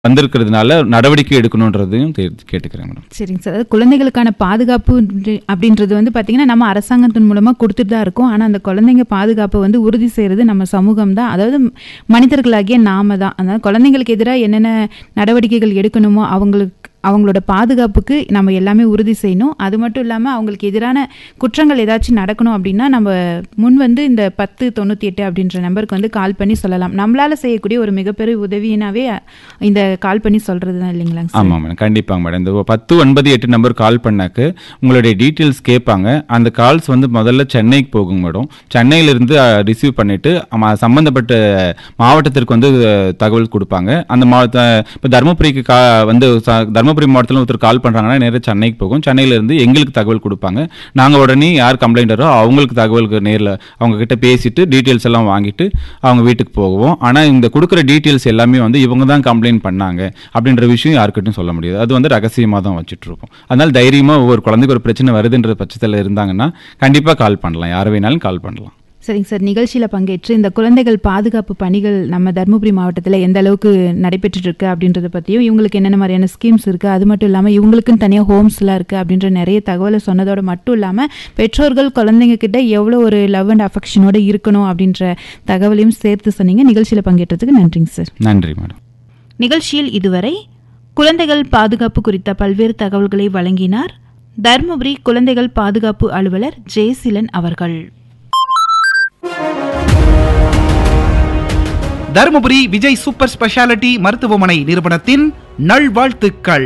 வந்திருக்கிறதுனால நடவடிக்கை எடுக்கணுன்றதையும் தே- கேட்டுக்கிறேன் மேடம் சரிங்க சார் அதாவது குழந்தைகளுக்கான பாதுகாப்பு அப்படின்றது வந்து பார்த்தீங்கன்னா நம்ம அரசாங்கத்தின் மூலமாக கொடுத்துட்டு தான் இருக்கோம் ஆனால் அந்த குழந்தைங்க பாதுகாப்பை வந்து உறுதி செய்கிறது நம்ம சமூகம் தான் அதாவது மனிதர்களாகிய நாம தான் அதாவது குழந்தைங்களுக்கு எதிராக என்னென்ன நடவடிக்கைகள் எடுக்கணுமோ அவங்களுக்கு அவங்களோட பாதுகாப்புக்கு நம்ம எல்லாமே உறுதி செய்யணும் அது மட்டும் இல்லாமல் அவங்களுக்கு எதிரான குற்றங்கள் ஏதாச்சும் நடக்கணும் அப்படின்னா நம்ம முன் வந்து இந்த பத்து தொண்ணூற்றி எட்டு அப்படின்ற நம்பருக்கு வந்து கால் பண்ணி சொல்லலாம் நம்மளால் செய்யக்கூடிய ஒரு மிகப்பெரிய உதவியினாவே இந்த கால் பண்ணி சொல்கிறது தான் இல்லைங்களாங்க சார் ஆமாம் மேடம் கண்டிப்பாங்க மேடம் இந்த பத்து ஒன்பது எட்டு நம்பர் கால் பண்ணாக்கு உங்களுடைய டீட்டெயில்ஸ் கேட்பாங்க அந்த கால்ஸ் வந்து முதல்ல சென்னைக்கு போகும் மேடம் சென்னையிலிருந்து ரிசீவ் பண்ணிட்டு ஆமா, சம்பந்தப்பட்ட மாவட்டத்திற்கு வந்து அஹ், தகவல் கொடுப்பாங்க அந்த மாவட்ட இப்போ தருமபுரிக்கு கா வந்து ச- தருமபுரி மாவட்டத்தில் ஒருத்தர் கால் பண்ணுறாங்கன்னா நேராக சென்னைக்கு போகும் சென்னையிலேருந்து எங்களுக்கு தகவல் கொடுப்பாங்க நாங்கள் உடனே யார் கம்ப்ளைண்டரோ அவங்களுக்கு தகவலுக்கு நேரில் அவங்க கிட்ட பேசிட்டு டீட்டெயில்ஸ் எல்லாம் வாங்கிட்டு அவங்க வீட்டுக்கு போவோம் ஆனால் இந்த கொடுக்குற டீட்டெயில்ஸ் எல்லாமே வந்து இவங்க தான் கம்ப்ளைண்ட் பண்ணாங்க அப்படின்ற விஷயம் யாருக்கிட்டையும் சொல்ல முடியாது அது வந்து ரகசியமாக தான் வச்சுட்டு இருப்போம் அதனால தைரியமாக ஒவ்வொரு குழந்தைக்கு ஒரு பிரச்சனை வருதுன்ற பட்சத்தில் இருந்தாங்கன்னா கண்டிப்பாக கால் பண்ணலாம் யார் வேணாலும் கால் பண்ணலாம் சரிங்க சார் நிகழ்ச்சியில் பங்கேற்று இந்த குழந்தைகள் பாதுகாப்பு பணிகள் நம்ம தருமபுரி மாவட்டத்தில் எந்த அளவுக்கு நடைபெற்றுட்டு இருக்கு அப்படின்றத பற்றியும் இவங்களுக்கு என்னென்ன மாதிரியான ஸ்கீம்ஸ் இருக்குது அது மட்டும் இல்லாமல் இவங்களுக்குன்னு தனியாக ஹோம்ஸ்லாம் இருக்குது அப்படின்ற நிறைய தகவலை சொன்னதோட மட்டும் இல்லாமல் பெற்றோர்கள் குழந்தைங்க கிட்ட எவ்வளோ ஒரு லவ் அண்ட் அஃபெக்ஷனோட இருக்கணும் அப்படின்ற தகவலையும் சேர்த்து சொன்னீங்க நிகழ்ச்சியில் பங்கேற்றதுக்கு நன்றிங்க சார் நன்றி மேடம் நிகழ்ச்சியில் இதுவரை குழந்தைகள் பாதுகாப்பு குறித்த பல்வேறு தகவல்களை வழங்கினார் தருமபுரி குழந்தைகள் பாதுகாப்பு அலுவலர் ஜெயசீலன் அவர்கள் தருமபுரி விஜய் சூப்பர் ஸ்பெஷாலிட்டி மருத்துவமனை நிறுவனத்தின் நல்வாழ்த்துக்கள்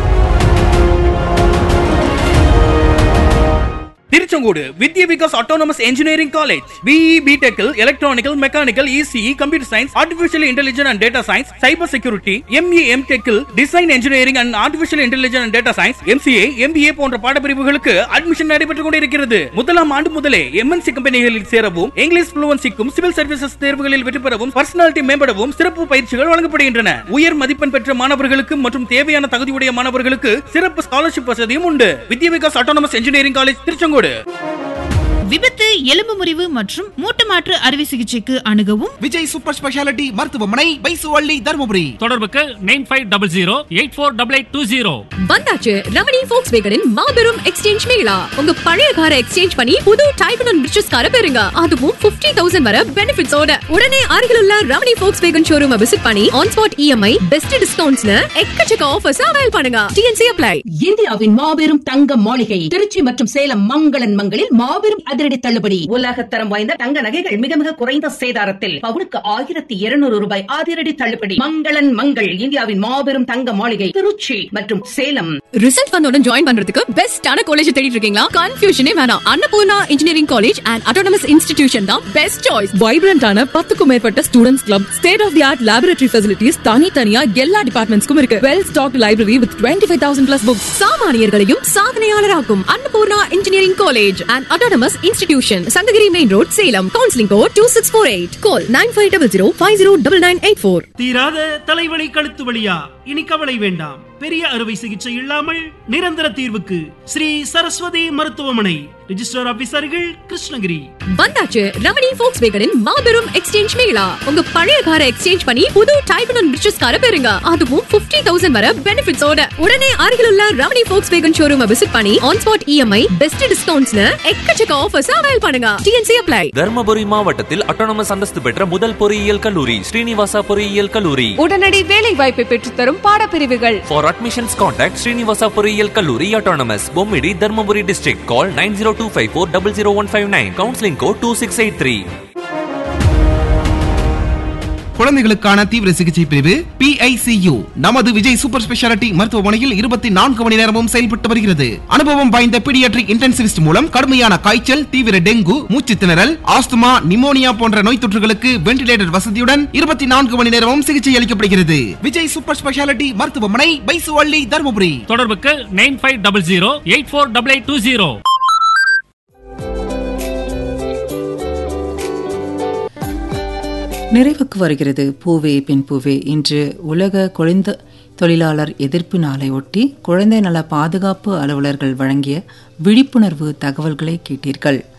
Tiruchengode Vidya Vikas autonomous engineering college BE பிடெக்கில் electrical mechanical ECE computer science artificial intelligence and data science cyber security ME M டெக்கில் design engineering and artificial intelligence and data science MCA MBA போன்ற பாடப்பிரிவுகளுக்கு அட்மிஷன் நடைபெற்றுக் கொண்டிருக்கிறது முதலாம் ஆண்டு முதலே எம்என்சி கம்பெனிகளில் சேரவும் இங்கிலீஷ் புளுவன்சிக்கும் சிவில் சர்வீசஸ் தேர்வுகளில் வெற்றி பெறவும் பர்சனாலிட்டி மேம்படவும் சிறப்பு பயிற்சிகள் வழங்கப்படுகின்றன உயர் மதிப்பெண் பெற்ற மாணவர்களுக்கு மற்றும் தேவையான தகுதியுடைய மாணவர்களுக்கு சிறப்பு ஸ்காலர்ஷிப் வசதியும் உண்டு Vidya Vikas autonomous engineering college Tiruchengode விபத்து எலும்பு முறிவு மற்றும் மூட்டு மாற்று அறுவை சிகிச்சைக்கு அணுகவும் விஜய் சூப்பர் ஸ்பெஷாலிட்டி மருத்துவமனை பைசுவள்ளி தருமபுரி தொடர்புக்கு nine five double zero eight four double eight two zero வந்தாச்சு ரமணி ஃபோக்ஸ் வேகனின் மாபெரும் எக்ஸ்சேஞ்ச் மேளா உங்க பழைய காரை எக்ஸ்சேஞ்ச் பண்ணி புது டைப் அண்ட் ரிச்சஸ் காரை பெறுங்க அதுவும் 50000 தௌசண்ட் வர பெனிஃபிட்ஸோட உடனே அருகில் உள்ள Ramani Volkswagen showroom visit பண்ணி ஆன் ஸ்பாட் இஎம்ஐ பெஸ்ட் டிஸ்கவுண்ட்ஸ்னு எக்கச்சக்க ஆஃபர்ஸ் அவைல் பண்ணுங்க டிஎன்சி அப்ளை இந்தியாவின் மாபெரும் தங்க மாளிகை திருச்சி மற்றும் சேலம் மங்களன் மங்களில் மாபெரும் அதிரடி தள்ளுபடி உலகத்தரம் வாய்ந்த தங்க நகைகள் மிக மிக குறைந்த சேதாரத்தில் பவுனுக்கு ஆயிரத்தி இருநூறு ரூபாய் அதிரடி தள்ளுபடி மங்களன் மங்கள் இந்தியாவின் மாபெரும் தங்க மாளிகை திருச்சி மற்றும் சேலம் ரிசல்ட் வந்தவுடன் ஜாயின் பண்றதுக்கு பெஸ்டான காலேஜ் தேடிட்டு இருக்கீங்களா கன்ஃபியூஷனே வேணாம் Annapoorna engineering college and autonomous institution தான் பெஸ்ட் சாய்ஸ் வைப்ரண்டான பத்துக்கும் மேற்பட்ட students club state of the art laboratory facilities தனித்தனியா எல்லா டிபார்ட்மெண்ட்ஸ்க்கும் இருக்கு well stock library with twenty five thousand plus books சாமானியர்களையும் சாதனையாளராக்கும் Annapoorna engineering college and autonomous institution Sankagiri main road Salem counselling code two six four eight call nine five double zero five zero double nine eight four தீராத தலைவலி கழுத்து வலியா இனி கவலை வேண்டாம் பெரிய அறுவை சிகிச்சை இல்லாமல் நிரந்தர தீர்வுக்கு ஸ்ரீ சரஸ்வதி மருத்துவமனை ரிஜிஸ்டர் ஆபீசர்கள் கிருஷ்ணகிரி வந்தாச்சு ரமணி ஃபோக்ஸ் வேகனின் மாபெரும் எக்ஸ்சேஞ்ச் மேளா உங்க பழைய காரை எக்ஸ்சேஞ்ச் பண்ணி புது டைப் அண்ட் ரிச்சஸ் காரை பெறுங்க அதுவும் 50000 தௌசண்ட் வர பெனிஃபிட்ஸோட உடனே அருகில் உள்ள Ramani Volkswagen showroom visit பண்ணி ஆன் ஸ்பாட் இஎம்ஐ பெஸ்ட் டிஸ்கவுண்ட்ஸ்னு எக்கச்சக்க ஆஃபர்ஸ் அவைல் பண்ணுங்க டிஎன்சி அப்ளை தர்மபுரி மாவட்டத்தில் அட்டானமஸ் அந்தஸ்து பெற்ற முதல் பொறியியல் கல்லூரி ஸ்ரீனிவாசா பொறியியல் கல்லூரி உடனடி வேலை வாய்ப்பை பெற்றுத்தரும் பாடப்பிரிவுகள் ஃபார் அட்மிஷன்ஸ் கான்டாக்ட் ஸ்ரீனிவாசா பொறியியல் கல்லூரி autonomous Bommidi Dharmapuri district call nine zero two five four double zero one five nine counselling code two six eight three குழந்தைகளுக்கான தீவிர சிகிச்சை பிரிவு PICU நமது விஜய் சூப்பர் ஸ்பெஷாலிட்டி மருத்துவமனையில் இருபத்தி நான்கு மணி நேரமும் செயல்பட்டு வருகிறது அனுபவம் வாய்ந்த பீடியாட்ரிக் இன்டென்சிவிஸ்ட் மூலம் கடுமையான காய்ச்சல் தீவிர டெங்கு மூச்சு திணறல் ஆஸ்துமா நிமோனியா போன்ற நோய் தொற்றுகளுக்கு வென்டிலேட்டர் வசதியுடன் இருபத்தி நான்கு மணி நேரமும் சிகிச்சை அளிக்கப்படுகிறது விஜய் சூப்பர் ஸ்பெஷாலிட்டி மருத்துவமனை பைசுவள்ளி தருமபுரி தொடர்புக்கு nine five double zero eight four double eight two zero நிறைவுக்கு வருகிறது பூவே பெண் பூவே இன்று உலக குழந்தை தொழிலாளர் எதிர்ப்பு நாளை ஒட்டி குழந்தை நல பாதுகாப்பு அலுவலர்கள் வழங்கிய விழிப்புணர்வு தகவல்களை கேட்டீர்கள்